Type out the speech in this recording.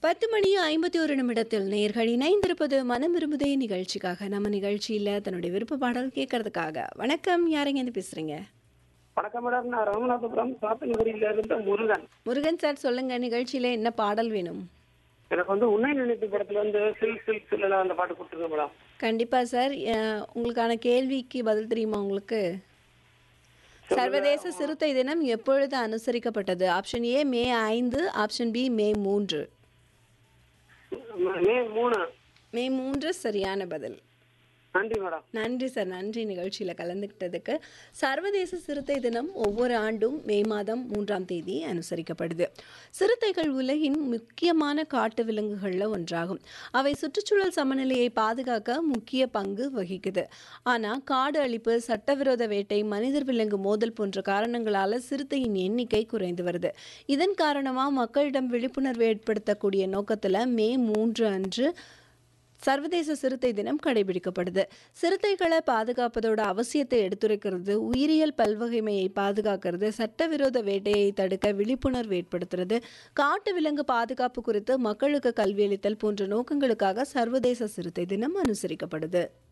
பத்து மணி ஐம்பத்தி ஒரு நிமிடத்தில் நேர்கள் இணைந்திருப்பது மனம் விரும்புதே நிகழ்ச்சிக்காக நம்ம நிகழ்ச்சியில் தன்னுடைய விருப்ப பாடல் கேட்கறதுக்காக வணக்கம் யாருங்க இருந்து பேசுறீங்க வணக்கம் மேடம் நான் ராமநாதபுரம் சாத்தன்குடியில இருந்து முருகன் முருகன் சார் சொல்லுங்க நிகழ்ச்சியில என்ன பாடல் வேணும் எனக்கு வந்து உன்னை நினைத்து படத்துல வந்து சில் சில் சில்லாம் அந்த பாட்டு கொடுத்துருங்க மேடம் கண்டிப்பா சார் அஹ், உங்களுக்கான கேள்விக்கு பதில் தெரியுமா உங்களுக்கு சர்வதேச சிறுத்தை தினம் எப்பொழுது அனுசரிக்கப்பட்டது ஆப்ஷன் ஏ மே ஐந்து ஆப்ஷன் பி மே மூன்று மே மூணு மே மூன்று சரியான பதில் நன்றி மேடம் நன்றி சார் நன்றி நிகழ்ச்சியில் கலந்துக்கிட்டதுக்கு சர்வதேச சிறுத்தை தினம் ஒவ்வொரு ஆண்டும் மே மாதம் மூன்றாம் தேதி அனுசரிக்கப்படுது சிறுத்தைகள் உலகின் முக்கியமான காட்டு விலங்குகளில் ஒன்றாகும் அவை சுற்றுச்சூழல் சமநிலையை பாதுகாக்க முக்கிய பங்கு வகிக்குது ஆனால் காடு அழிப்பு சட்டவிரோத வேட்டை மனிதர் விலங்கு மோதல் போன்ற காரணங்களால சிறுத்தையின் எண்ணிக்கை குறைந்து வருது இதன் காரணமாக மக்களிடம் விழிப்புணர்வு ஏற்படுத்தக்கூடிய நோக்கத்தில் மே மூன்று அன்று சர்வதேச சிறுத்தை தினம் கடைபிடிக்கப்படுது சிறுத்தைகளை பாதுகாப்பதோட அவசியத்தை எடுத்துரைக்கிறது உயிரியல் பல்வகைமையை பாதுகாக்கிறது சட்டவிரோத வேட்டையை தடுக்க விழிப்புணர்வு ஏற்படுத்துறது காட்டு விலங்கு பாதுகாப்பு குறித்து மக்களுக்கு கல்வியளித்தல் போன்ற நோக்கங்களுக்காக சர்வதேச சிறுத்தை தினம் அனுசரிக்கப்படுது